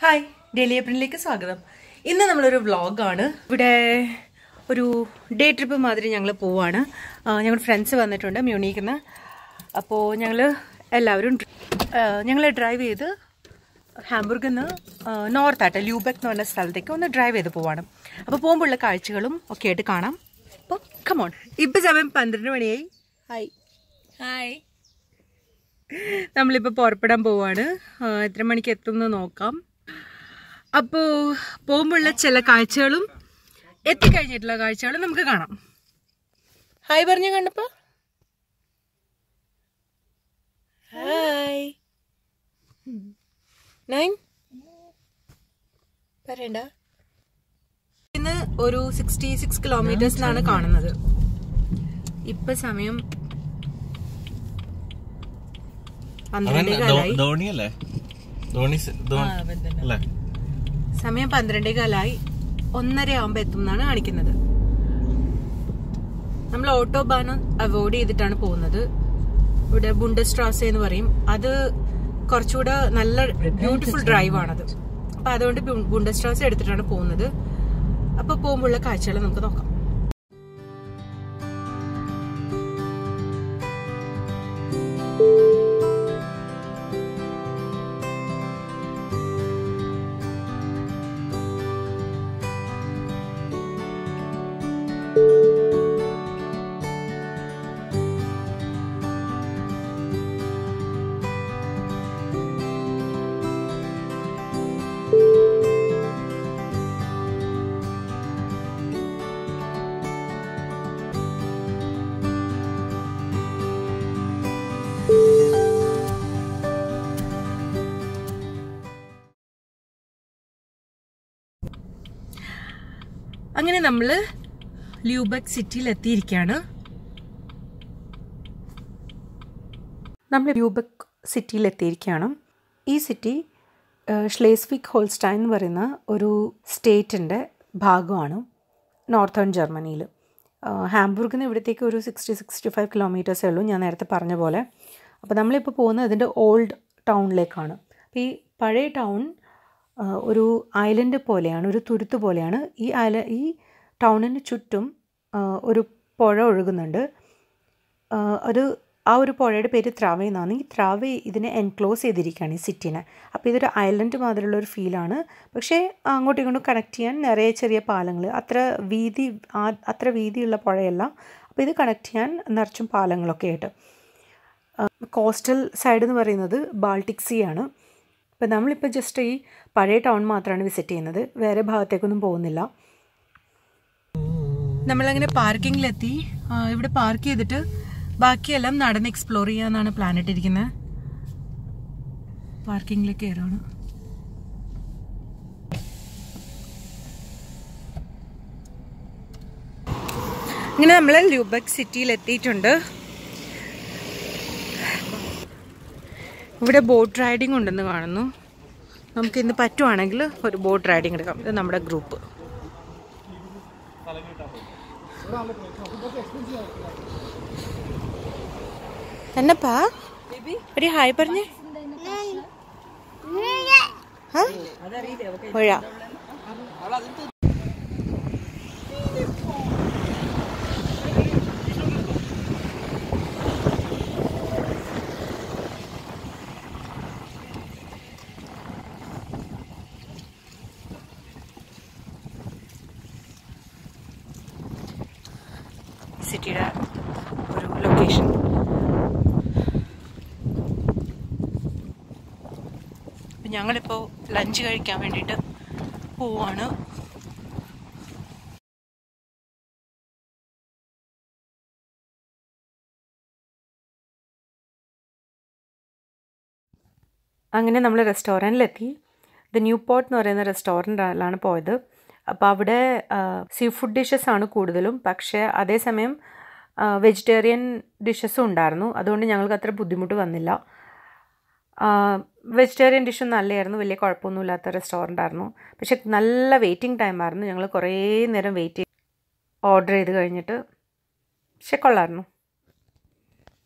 Hi daily ഏപ്രിലേക്ക് സ്വാഗതം ഇന്ന് നമ്മളൊരു വ്ളോഗാണ് ഇവിടെ ഒരു ഡേ ട്രിപ്പ് മാതിരി ഞങ്ങൾ പോവാണ് ഞങ്ങൾ ഫ്രണ്ട്സ് വന്നിട്ടുണ്ട് മ്യൂണിക്കുന്ന അപ്പോൾ ഞങ്ങൾ എല്ലാവരും ഞങ്ങൾ ഡ്രൈവ് ചെയ്ത് ഹാംബുർഗിൽ നിന്ന് നോർത്തായിട്ട് ലൂബെക് എന്ന് പറഞ്ഞ സ്ഥലത്തേക്ക് ഒന്ന് ഡ്രൈവ് ചെയ്ത് പോവാണ് അപ്പോൾ പോകുമ്പോഴുള്ള കാഴ്ചകളും ഒക്കെ ആയിട്ട് കാണാം അപ്പോൾ കമോൺ ഇപ്പം സമയം പന്ത്രണ്ട് മണിയായി ഹായ് ഹായ് നമ്മളിപ്പോൾ പുറപ്പെടാൻ പോവാണ് ആ, എത്ര മണിക്ക് എത്തും എന്ന് നോക്കാം അപ്പോൾ പോകുമ്പോഴുള്ള ചില കാഴ്ചകളും എത്തിക്കഴിഞ്ഞിട്ടുള്ള കാഴ്ചകളും നമുക്ക് കാണാം ഹായ് പറഞ്ഞു കണ്ടപ്പോ ഹായ് നൈൻ പറയണ്ട ഇന്ന് ഒരു സിക്സ്റ്റി സിക്സ് കിലോമീറ്റേഴ്സിനാണ് കാണുന്നത് ഇപ്പൊ സമയം അവൻ പന്ത്രണ്ടേ ധോ- കാലായി ധോണിയല്ലേ ധോണി സ- ധോ- അല്ലേ സമയം പന്ത്രണ്ടേ കാലായി ഒന്നര ആവുമ്പോ എത്തും എന്നാണ് കാണിക്കുന്നത് നമ്മൾ ഓട്ടോബാൻ അവോയ്ഡ് ചെയ്തിട്ടാണ് പോകുന്നത് ഇവിടെ ബുണ്ടസ്ട്രാസ എന്ന് പറയും അത് കുറച്ചുകൂടെ നല്ല ബ്യൂട്ടിഫുൾ ഡ്രൈവ് ആണത് അപ്പൊ അതുകൊണ്ട് ബുണ്ടസ്ട്രാസ എടുത്തിട്ടാണ് പോകുന്നത് അപ്പൊ പോകുമ്പോഴുള്ള കാഴ്ചകൾ നമുക്ക് നോക്കാം അങ്ങനെ നമ്മള് ല്യൂബക് സിറ്റിയിൽ എത്തിയിരിക്കുകയാണ് നമ്മൾ ല്യൂബക് സിറ്റിയിൽ എത്തിയിരിക്കുകയാണ് ഈ സിറ്റി ഷ്ലേസ്വിക് ഹോൾസ്റ്റൈൻ എന്ന് പറയുന്ന ഒരു സ്റ്റേറ്റിൻ്റെ ഭാഗമാണ് നോർത്തേൺ ജർമ്മനിയിൽ ഹാംബുർഗിൽ നിന്ന് ഇവിടത്തേക്ക് ഒരു സിക്സ്റ്റി സിക്സ്റ്റി ഫൈവ് കിലോമീറ്റേഴ്സേ ഉള്ളൂ ഞാൻ നേരത്തെ പറഞ്ഞ പോലെ അപ്പോൾ നമ്മളിപ്പോൾ പോകുന്നത് അതിൻ്റെ ഓൾഡ് ടൗണിലേക്കാണ് അപ്പോൾ ഈ പഴയ ടൗൺ ആ, ഒരു ഐലൻഡ് പോലെയാണ് ഒരു തുരുത്ത് പോലെയാണ് ഈ ഐല ഈ ടൗണിന് ചുറ്റും ആ, ഒരു പുഴ ഒഴുകുന്നുണ്ട് ആ, ഒരു ആ ഒരു പുഴയുടെ പേര് ത്രാവ എന്നാണ് ഈ ത്രാവ ഇതിനെ എൻക്ലോസ് ചെയ്തിരിക്കുകയാണ് ഈ സിറ്റിനെ അപ്പോൾ ഇതൊരു ഐലൻഡ് മാതിരിയുള്ള ഒരു ഫീലാണ് പക്ഷേ അങ്ങോട്ടും ഇങ്ങോട്ടും കണക്ട് ചെയ്യാൻ നിറയെ ചെറിയ പാലങ്ങൾ അത്ര വീതി ആ- അത്ര വീതിയുള്ള പുഴയല്ല അപ്പോൾ ഇത് കണക്ട് ചെയ്യാൻ നിറച്ചും പാലങ്ങളൊക്കെ ആയിട്ട് കോസ്റ്റൽ സൈഡ് എന്ന് പറയുന്നത് ബാൾട്ടിക് സീ ആണ് ഇപ്പം നമ്മളിപ്പോൾ ജസ്റ്റ് ഈ പഴയ ടൗൺ മാത്രമാണ് വിസിറ്റ് ചെയ്യുന്നത് വേറെ ഭാഗത്തേക്കൊന്നും പോകുന്നില്ല നമ്മളങ്ങനെ പാർക്കിങ്ങിലെത്തി ആ, ഇവിടെ പാർക്ക് ചെയ്തിട്ട് ബാക്കിയെല്ലാം നടന്ന് എക്സ്പ്ലോർ ചെയ്യാന്നാണ് പ്ലാൻ ഇട്ടിരിക്കുന്നത് പാർക്കിങ്ങിലേക്ക് കയറാണ് ഇങ്ങനെ നമ്മൾ ല്യൂബക് സിറ്റിയിൽ എത്തിയിട്ടുണ്ട് ഇവിടെ ബോട്ട് റൈഡിംഗ് ഉണ്ടെന്ന് കാണുന്നു നമുക്ക് ഇന്ന് പറ്റുവാണെങ്കിൽ ഒരു ബോട്ട് റൈഡിംഗ് എടുക്കാം ഇത് നമ്മുടെ ഗ്രൂപ്പ് എന്നപ്പാ ഒരു ഹായ് പറഞ്ഞേ ആ? പുഴ സിറ്റിയുടെ ഒരു ലൊക്കേഷൻ അപ്പം ഞങ്ങളിപ്പോൾ ലഞ്ച് കഴിക്കാൻ വേണ്ടിയിട്ട് പോവാണ് അങ്ങനെ നമ്മൾ റെസ്റ്റോറൻറ്റിലെത്തി ദ ന്യൂ പോർട്ട് എന്ന് പറയുന്ന റെസ്റ്റോറൻറ്റിലാണ് പോയത് അപ്പോൾ അവിടെ സീ ഫുഡ് ഡിഷസ് ആണ് കൂടുതലും പക്ഷേ അതേസമയം വെജിറ്റേറിയൻ ഡിഷസും ഉണ്ടായിരുന്നു അതുകൊണ്ട് ഞങ്ങൾക്ക് അത്ര ബുദ്ധിമുട്ട് വന്നില്ല വെജിറ്റേറിയൻ ഡിഷും നല്ലതായിരുന്നു വലിയ കുഴപ്പമൊന്നുമില്ലാത്ത റെസ്റ്റോറൻ്റ് ആയിരുന്നു പക്ഷെ നല്ല വെയിറ്റിംഗ് ടൈം ആയിരുന്നു ഞങ്ങൾ കുറേ നേരം വെയിറ്റ് ചെയ്ത് ഓർഡർ ചെയ്ത് കഴിഞ്ഞിട്ട് പക്ഷെ കൊള്ളായിരുന്നു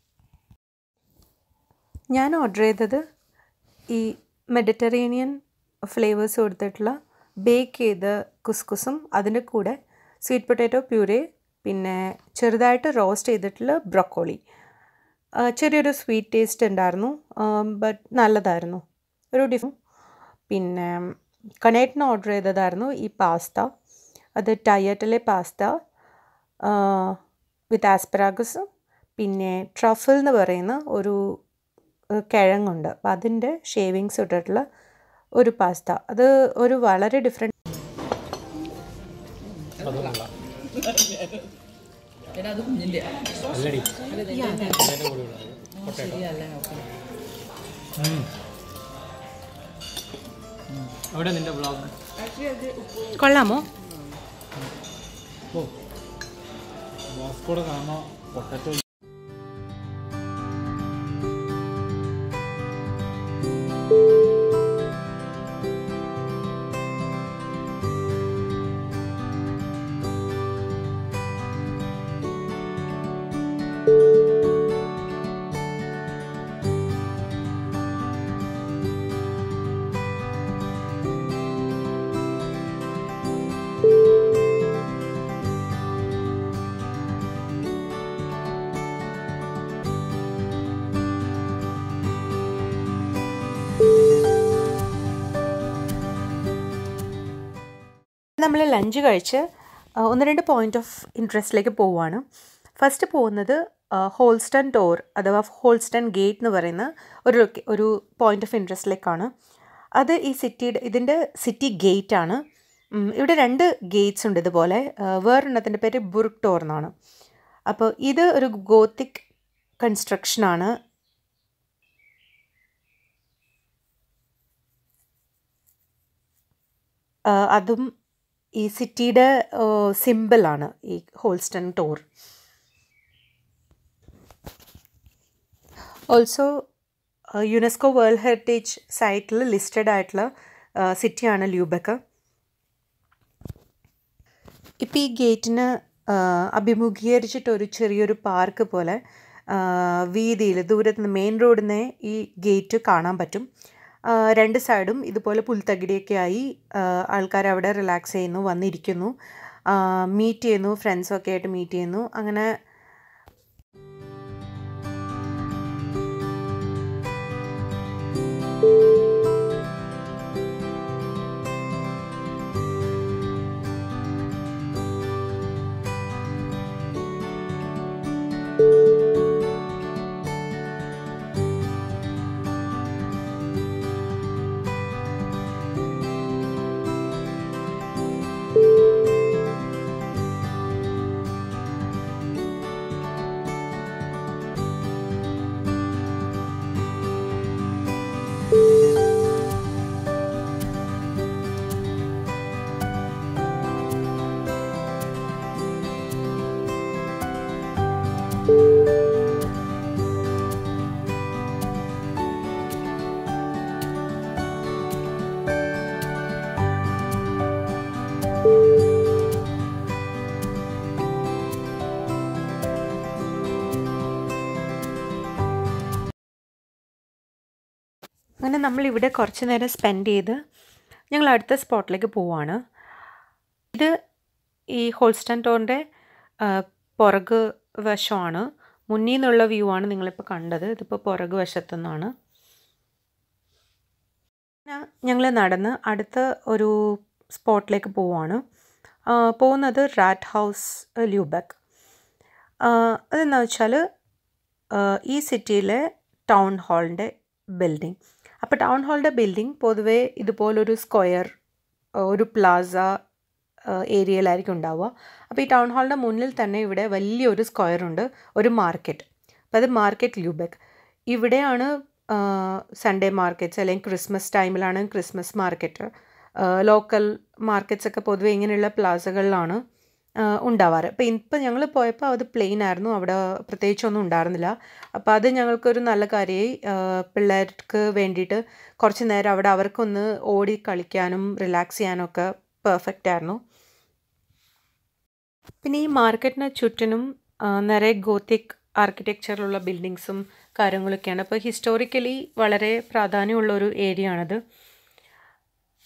ഞാൻ ഓർഡർ ചെയ്തത് ഈ മെഡിറ്ററേനിയൻ ഫ്ലേവേഴ്സ് കൊടുത്തിട്ടുള്ള ബേക്ക് ചെയ്ത കുസ്കുസും അതിൻ്റെ കൂടെ സ്വീറ്റ് പൊട്ടാറ്റോ പ്യൂരേ പിന്നെ ചെറുതായിട്ട് റോസ്റ്റ് ചെയ്തിട്ടുള്ള ബ്രൊക്കോളി ചെറിയൊരു സ്വീറ്റ് ടേസ്റ്റ് ഉണ്ടായിരുന്നു ബട്ട് നല്ലതായിരുന്നു ഒരു ഡിഫ് പിന്നെ കണേറ്റിന് ഓർഡർ ചെയ്തതായിരുന്നു ഈ പാസ്ത അത് ടയറ്റിലെ പാസ്ത വിത്ത് ആസ്പെറാഗസ് പിന്നെ ട്രഫിൾ എന്ന് പറയുന്ന ഒരു കിഴങ്ങുണ്ട് അപ്പം അതിൻ്റെ ഷേവിങ്സ് ഇട്ടിട്ടുള്ള ഒരു പാസ്ത അത് ഒരു വളരെ ഡിഫറെൻറ്റ് അവിടെ നിന്റെ ബ്ലോഗ് കൊള്ളാമോ ഓ വാസ്കോടെ കാണോ പൊട്ടറ്റോ നമ്മൾ ലഞ്ച് കഴിച്ച് ആ, ഒന്ന് രണ്ട് പോയിന്റ് ഓഫ് ഇൻട്രസ്റ്റിലേക്ക് പോവുകയാണ് ഫസ്റ്റ് പോകുന്നത് ഹോൾസ്റ്റൺ ടോർ അഥവാ ഹോൾസ്റ്റൺ ഗേറ്റ് എന്ന് പറയുന്ന ഒരു ലൊക്കെ- ഒരു പോയിന്റ് ഓഫ് ഇൻട്രസ്റ്റിലേക്കാണ് അത് ഈ സിറ്റിയുടെ ഇതിൻ്റെ സിറ്റി ഗേറ്റ് ആണ് ഉം, ഇവിടെ രണ്ട് ഗേറ്റ്സ് ഉണ്ട് ഇതുപോലെ ആ, വേറൊരെണ്ണത്തിൻ്റെ പേര് ബുർക്ക് ടോർ എന്നാണ് അപ്പോൾ ഇത് ഒരു ഗോത്തിക് കൺസ്ട്രക്ഷനാണ് ആ, അതും ഈ സിറ്റിയുടെ സിമ്പിളാണ് ഈ Holstentor also UNESCO world heritage സൈറ്റിൽ ലിസ്റ്റഡ് ആയിട്ടുള്ള സിറ്റിയാണ് ല്യൂബക്ക് ഇപ്പം ഈ ഗേറ്റിന് അഭിമുഖീകരിച്ചിട്ട് ഒരു ചെറിയൊരു പാർക്ക് പോലെ വീതിയിൽ ദൂരത്ത് നിന്ന് മെയിൻ റോഡിൽ നിന്ന് ഈ ഗേറ്റ് കാണാൻ പറ്റും ആ, രണ്ട് സൈഡും ഇതുപോലെ പുൽത്തകിടിയൊക്കെ ആയി ആൾക്കാർ അവിടെ റിലാക്സ് ചെയ്യുന്നു വന്നിരിക്കുന്നു മീറ്റ് ചെയ്യുന്നു ഫ്രണ്ട്സൊക്കെ ആയിട്ട് മീറ്റ് ചെയ്യുന്നു അങ്ങനെ അങ്ങനെ നമ്മൾ ഇവിടെ കുറച്ച് നേരം സ്പെൻഡ് ചെയ്ത് ഞങ്ങൾ അടുത്ത സ്പോട്ടിലേക്ക് പോവാണ് ഇത് ഈ ഹോൾസ്റ്റൺ ടോറിൻ്റെ പുറക് വശമാണ് മുന്നിൽ നിന്നുള്ള വ്യൂ ആണ് നിങ്ങളിപ്പോൾ കണ്ടത് ഇതിപ്പോൾ പുറക് വശത്തു നിന്നാണ് ഞങ്ങൾ നടന്ന് അടുത്ത ഒരു സ്പോട്ടിലേക്ക് പോവാണ് ആ, പോകുന്നത് റാറ്റ് ഹൗസ് ല്യൂബക്ക് അതെന്താ വെച്ചാൽ ഈ സിറ്റിയിലെ ടൗൺ ഹാളിൻ്റെ ബിൽഡിംഗ് അപ്പോൾ ടൗൺ ഹാളിൻ്റെ ബിൽഡിംഗ് പൊതുവേ ഇതുപോലൊരു സ്ക്വയർ ഒരു പ്ലാസ ഏരിയയിലായിരിക്കും ഉണ്ടാവുക അപ്പോൾ ഈ ടൗൺ ഹാളിൻ്റെ മുന്നിൽ തന്നെ ഇവിടെ വലിയൊരു സ്ക്വയർ ഉണ്ട് ഒരു മാർക്കറ്റ് അപ്പോൾ അത് മാർക്കറ്റ് ല്യൂബെക്ക് ഇവിടെയാണ് സൺഡേ മാർക്കറ്റ്സ് അല്ലെങ്കിൽ ക്രിസ്മസ് ടൈമിലാണ് ക്രിസ്മസ് മാർക്കറ്റ് ലോക്കൽ മാർക്കറ്റ്സ് ഒക്കെ പൊതുവെ ഇങ്ങനെയുള്ള പ്ലാസകളിലാണ് ആ, ഉണ്ടാവാറ് അപ്പോൾ ഇപ്പം ഞങ്ങൾ പോയപ്പോൾ അത് പ്ലെയിൻ ആയിരുന്നു അവിടെ പ്രത്യേകിച്ചൊന്നും ഉണ്ടായിരുന്നില്ല അപ്പോൾ അത് ഞങ്ങൾക്കൊരു നല്ല കാര്യമായി ആ, പിള്ളേർക്ക് വേണ്ടിയിട്ട് കുറച്ച് നേരം അവിടെ അവർക്കൊന്ന് ഓടി കളിക്കാനും റിലാക്സ് ചെയ്യാനും ഒക്കെ പെർഫെക്റ്റ് ആയിരുന്നു പിന്നെ ഈ മാർക്കറ്റിന് ചുറ്റിനും ആ, നിറയെ ഗോത്തിക് ആർക്കിടെക്ചറിലുള്ള ബിൽഡിങ്സും കാര്യങ്ങളൊക്കെയാണ് അപ്പോൾ ഹിസ്റ്റോറിക്കലി വളരെ പ്രാധാന്യമുള്ള ഒരു ഏരിയ ആണത്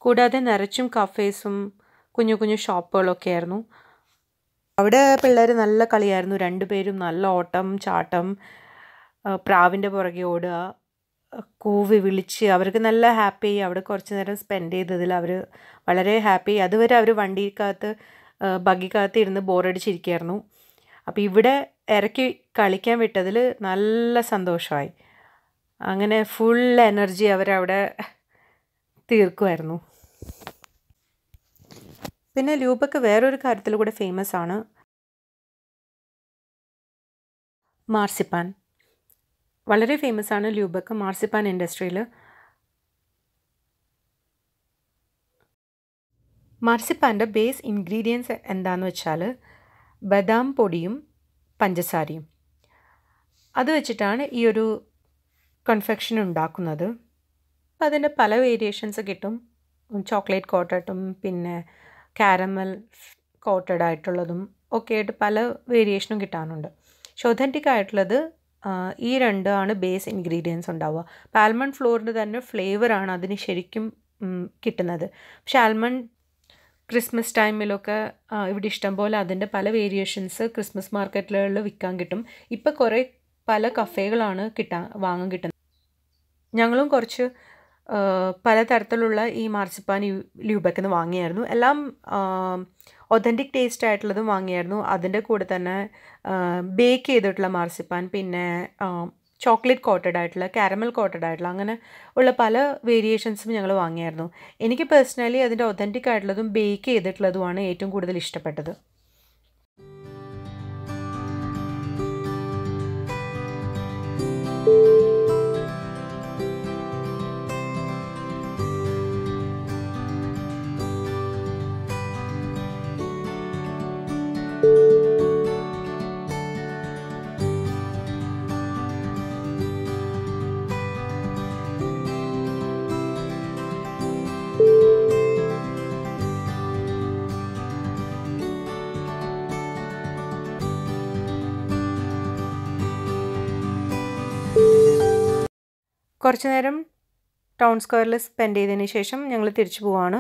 കൂടാതെ നിറച്ചും കഫേസും കുഞ്ഞു കുഞ്ഞു ഷോപ്പുകളൊക്കെ ആയിരുന്നു അവിടെ പിള്ളേർ നല്ല കളിയായിരുന്നു രണ്ടുപേരും നല്ല ഓട്ടം ചാട്ടം ആ, പ്രാവിൻ്റെ പുറകെ ഓടുക ആ, കൂവി വിളിച്ച് അവർക്ക് നല്ല ഹാപ്പി അവിടെ കുറച്ച് നേരം സ്പെൻഡ് ചെയ്തതിൽ അവർ വളരെ ഹാപ്പി അതുവരെ അവർ വണ്ടിക്കകത്ത് ആ, ബഗ്ഗിക്കകത്ത് ഇരുന്ന് ബോറടിച്ചിരിക്കുകയായിരുന്നു അപ്പോൾ ഇവിടെ ഇറക്കി കളിക്കാൻ വിട്ടതിൽ നല്ല സന്തോഷമായി അങ്ങനെ ഫുൾ എനർജി അവരവിടെ തീർക്കുമായിരുന്നു പിന്നെ ലൂബക്ക് വേറൊരു കാര്യത്തിൽ കൂടെ ഫേമസ് ആണ് മാർസിപ്പാൻ വളരെ ഫേമസ് ആണ് ലൂബക്ക് മാർസിപ്പാൻ ഇൻഡസ്ട്രിയിൽ മാർസിപ്പാൻ്റെ ബേസ് ഇൻഗ്രീഡിയൻസ് എന്താണെന്ന് വെച്ചാൽ ബദാം പൊടിയും പഞ്ചസാരയും അത് വെച്ചിട്ടാണ് ഈ ഒരു കൺഫെക്ഷൻ ഉണ്ടാക്കുന്നത് അപ്പോൾ അതിൻ്റെ പല വേരിയേഷൻസ് കിട്ടും ചോക്ലേറ്റ് കോട്ടഡും പിന്നെ കാരമൽ കോട്ടഡ് ആയിട്ടുള്ളതും ഒക്കെ ആയിട്ട് പല വേരിയേഷനും കിട്ടാനുണ്ട് പക്ഷെ ഒതൻറ്റിക് ആയിട്ടുള്ളത് ആ, ഈ രണ്ടാണ് ബേസ് ഇൻഗ്രീഡിയൻസ് ഉണ്ടാവുക അപ്പോൾ ആൽമണ്ട് ഫ്ലോറിൻ്റെ തന്നെ ഫ്ലേവറാണ് അതിന് ശരിക്കും ഉം, കിട്ടുന്നത് പക്ഷെ ആൽമണ്ട് ക്രിസ്മസ് ടൈമിലൊക്കെ ആ, ഇവിടെ ഇഷ്ടംപോലെ അതിൻ്റെ പല വേരിയേഷൻസ് ക്രിസ്മസ് മാർക്കറ്റുകളിൽ വിൽക്കാൻ കിട്ടും ഇപ്പം കുറേ പല കഫേകളാണ് കിട്ടാൻ വാങ്ങാൻ കിട്ടുന്നത് ഞങ്ങളും കുറച്ച് ആ, പലതരത്തിലുള്ള ഈ മാർസിപ്പാൻ ല്യൂബക്കിൽ നിന്ന് വാങ്ങിയായിരുന്നു എല്ലാം ഒതൻറ്റിക് ടേസ്റ്റ് ആയിട്ടുള്ളതും വാങ്ങിയായിരുന്നു അതിൻ്റെ കൂടെ തന്നെ ബേക്ക് ചെയ്തിട്ടുള്ള മാർസിപ്പാൻ പിന്നെ ചോക്ലേറ്റ് കോട്ടഡ് ആയിട്ടുള്ള കാരമൽ കോട്ടഡ് ആയിട്ടുള്ള അങ്ങനെ ഉള്ള പല വേരിയേഷൻസും ഞങ്ങൾ വാങ്ങിയായിരുന്നു എനിക്ക് പേഴ്സണലി അതിൻ്റെ ഒതൻറ്റിക് ആയിട്ടുള്ളതും ബേക്ക് ചെയ്തിട്ടുള്ളതുമാണ് ഏറ്റവും കൂടുതൽ ഇഷ്ടപ്പെട്ടത് കുറച്ച് നേരം ടൗൺ സ്ക്വയറിൽ സ്പെൻഡ് ചെയ്തതിന് ശേഷം ഞങ്ങൾ തിരിച്ചു പോവാണ്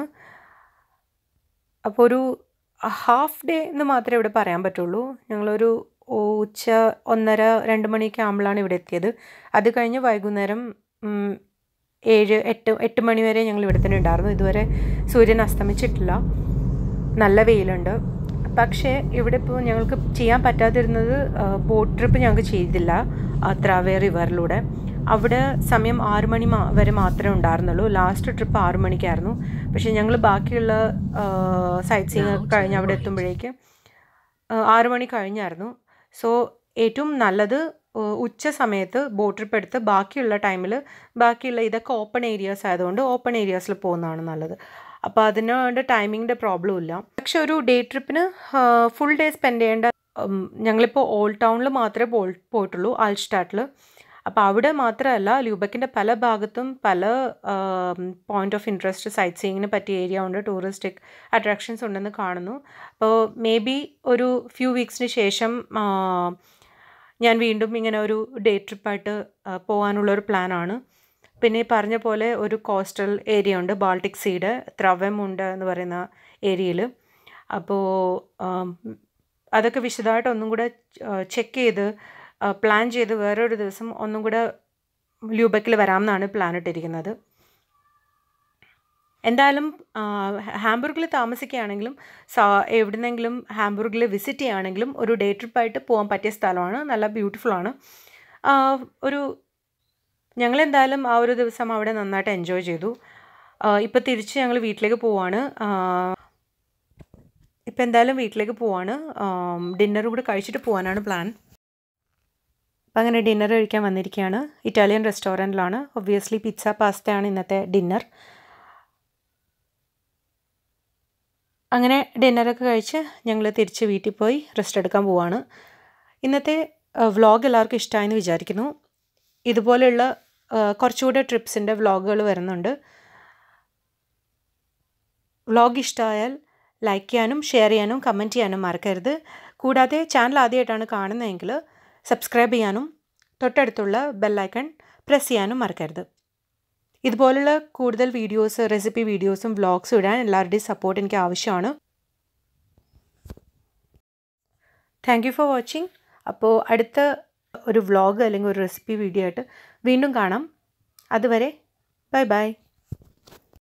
അപ്പോൾ ഒരു ഹാഫ് ഡേ എന്ന് മാത്രമേ ഇവിടെ പറയാൻ പറ്റുള്ളൂ ഞങ്ങളൊരു ഉച്ച ഒന്നര രണ്ട് മണിയൊക്കെ ആകുമ്പോഴാണ് ഇവിടെ എത്തിയത് അത് കഴിഞ്ഞ് വൈകുന്നേരം ഉം, ഏഴ് എട്ട് എട്ട് മണി വരെ ഞങ്ങൾ ഇവിടെ തന്നെ ഉണ്ടായിരുന്നു ഇതുവരെ സൂര്യൻ അസ്തമിച്ചിട്ടില്ല നല്ല വെയിലുണ്ട് പക്ഷേ ഇവിടെ ഇപ്പോൾ ഞങ്ങൾക്ക് ചെയ്യാൻ പറ്റാതിരുന്നത് ബോട്ട് ട്രിപ്പ് ഞങ്ങൾക്ക് ചെയ്തില്ല ആ, ത്രാവേ റിവറിലൂടെ അവിടെ സമയം ആറ് മണി മാ- വരെ മാത്രമേ ഉണ്ടായിരുന്നുള്ളൂ ലാസ്റ്റ് ട്രിപ്പ് ആറു മണിക്കായിരുന്നു പക്ഷേ ഞങ്ങൾ ബാക്കിയുള്ള സൈറ്റ് സീയിങ് കഴിഞ്ഞ് അവിടെ എത്തുമ്പോഴേക്ക് ആ, ആറ് മണി കഴിഞ്ഞായിരുന്നു സോ ഏറ്റവും നല്ലത് ആ, ഉച്ച സമയത്ത് ബോട്ട് ട്രിപ്പ് എടുത്ത് ബാക്കിയുള്ള ടൈമിൽ ബാക്കിയുള്ള ഇതൊക്കെ ഓപ്പൺ ഏരിയാസ് ആയതുകൊണ്ട് ഓപ്പൺ ഏരിയാസിൽ പോകുന്നതാണ് നല്ലത് അപ്പോൾ അതിനുകൊണ്ട് ടൈമിങ്ങിൻ്റെ പ്രോബ്ലം ഇല്ല പക്ഷെ ഒരു ഡേ ട്രിപ്പിന് ഫുൾ ഡേ സ്പെൻഡ് ചെയ്യേണ്ട ഉം, ഞങ്ങളിപ്പോൾ ഓൾഡ് ടൗണിൽ മാത്രമേ പോൾ- പോയിട്ടുള്ളൂ ആൽസ്റ്റാട്ടിൽ അപ്പോൾ അവിടെ മാത്രമല്ല ലൂബക്കിൻ്റെ പല ഭാഗത്തും പല പോയിന്റ് ഓഫ് ഇൻട്രസ്റ്റ് സൈറ്റ് സീയിങ്ങിന് പറ്റിയ ഏരിയ ഉണ്ട് ടൂറിസ്റ്റിക് അട്രാക്ഷൻസ് ഉണ്ടെന്ന് കാണുന്നു അപ്പോൾ മേ ബി ഒരു ഫ്യൂ വീക്സിന് ശേഷം ആ, ഞാൻ വീണ്ടും ഇങ്ങനെ ഒരു ഡേ ട്രിപ്പായിട്ട് പോകാനുള്ളൊരു പ്ലാനാണ് പിന്നെ ഈ പറഞ്ഞ പോലെ ഒരു കോസ്റ്റൽ ഏരിയ ഉണ്ട് ബാൾട്ടിക് സീഡ് ത്രവമുണ്ട് എന്ന് പറയുന്ന ഏരിയയിൽ അപ്പോൾ ആം, അതൊക്കെ വിശദമായിട്ട് ഒന്നും കൂടെ ചെക്ക് ചെയ്ത് പ്ലാൻ ചെയ്ത് വേറൊരു ദിവസം ഒന്നും കൂടെ ലൂബക്കിൽ വരാമെന്നാണ് പ്ലാൻ ഇട്ടിരിക്കുന്നത് എന്തായാലും ഹാംബുർഗിൽ താമസിക്കുകയാണെങ്കിലും സാ എവിടുന്നെങ്കിലും ഹാംബുർഗിൽ വിസിറ്റ് ചെയ്യുകയാണെങ്കിലും ഒരു ഡേ ട്രിപ്പായിട്ട് പോകാൻ പറ്റിയ സ്ഥലമാണ് നല്ല ബ്യൂട്ടിഫുൾ ആണ് ആ, ഒരു ഞങ്ങളെന്തായാലും ആ ഒരു ദിവസം അവിടെ നന്നായിട്ട് എൻജോയ് ചെയ്തു ഇപ്പോൾ തിരിച്ച് ഞങ്ങൾ വീട്ടിലേക്ക് പോവാണ് ഇപ്പം എന്തായാലും വീട്ടിലേക്ക് പോവാണ് ഡിന്നർ കൂടെ കഴിച്ചിട്ട് പോകാനാണ് പ്ലാൻ അപ്പം അങ്ങനെ ഡിന്നർ കഴിക്കാൻ വന്നിരിക്കുകയാണ് ഇറ്റാലിയൻ റെസ്റ്റോറൻറ്റിലാണ് ഒബ്വിയസ്ലി പിസ്സ പാസ്തയാണ് ഇന്നത്തെ ഡിന്നർ അങ്ങനെ ഡിന്നറൊക്കെ കഴിച്ച് ഞങ്ങൾ തിരിച്ച് വീട്ടിൽ പോയി റെസ്റ്റ് എടുക്കാൻ പോവാണ് ഇന്നത്തെ വ്ളോഗ് എല്ലാവർക്കും ഇഷ്ടമായെന്ന് വിചാരിക്കുന്നു ഇതുപോലെയുള്ള ആ, കുറച്ചുകൂടെ ട്രിപ്സിൻ്റെ വ്ളോഗുകൾ വരുന്നുണ്ട് വ്ളോഗ് ഇഷ്ടമായാൽ ലൈക്ക് ചെയ്യാനും ഷെയർ ചെയ്യാനും കമൻറ്റ് ചെയ്യാനും മറക്കരുത് കൂടാതെ ചാനൽ ആദ്യമായിട്ടാണ് കാണുന്നതെങ്കിൽ സബ്സ്ക്രൈബ് ചെയ്യാനും തൊട്ടടുത്തുള്ള ബെല്ലൈക്കൺ പ്രസ് ചെയ്യാനും മറക്കരുത് ഇതുപോലുള്ള കൂടുതൽ വീഡിയോസ് റെസിപ്പി വീഡിയോസും വ്ളോഗ്സും ഇടാൻ എല്ലാവരുടെയും സപ്പോർട്ട് എനിക്ക് ആവശ്യമാണ് താങ്ക് യു ഫോർ വാച്ചിങ് അപ്പോൾ അടുത്ത ഒരു വ്ളോഗ് അല്ലെങ്കിൽ ഒരു റെസിപ്പി വീഡിയോ ആയിട്ട് വീണ്ടും കാണാം അതുവരെ ബൈ ബൈ